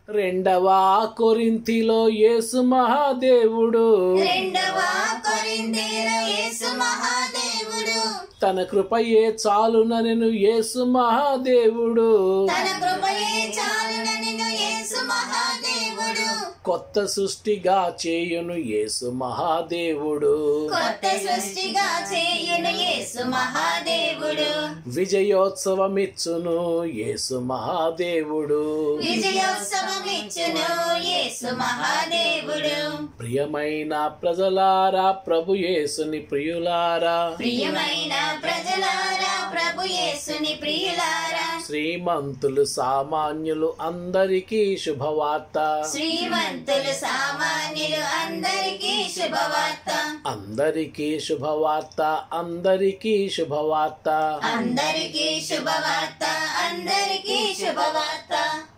రెండవ కొరింతిలో యేసు మహాదేవుడు రెండవ కొరింథీలో యేసు మహాదేవుడు తన కృపయే చాలుననెను యేసు మహాదేవుడు తన కృపయే చాలుననిను యేసు మహాదేవుడు కొత్త సృష్టిగా చేయును యేసు మహాదేవుడు కొత్త సృష్టిగా చేయును యేసు మహాదేవుడు విజయోత్సవమిచ్చును యేసు మహాదేవుడు విజయోత్సవమిచ్చును యేసు మహాదేవుడు ప్రియమైన ప్రజలారా ప్రభు యేసుని ప్రియులారా ప్రియమైన ప్రజలారా ప్రభు యేసుని ప్రియులారా శ్రీమంతులు సామాన్యులు అందరికీ శుభవార్త శ్రీమంతులు సామాన్యులు అందరికీ శుభవార్త అందరికీ శుభవార్త అందరికీ శుభవార్త అందరికీ శుభవార్త అందరికీ శుభవార్త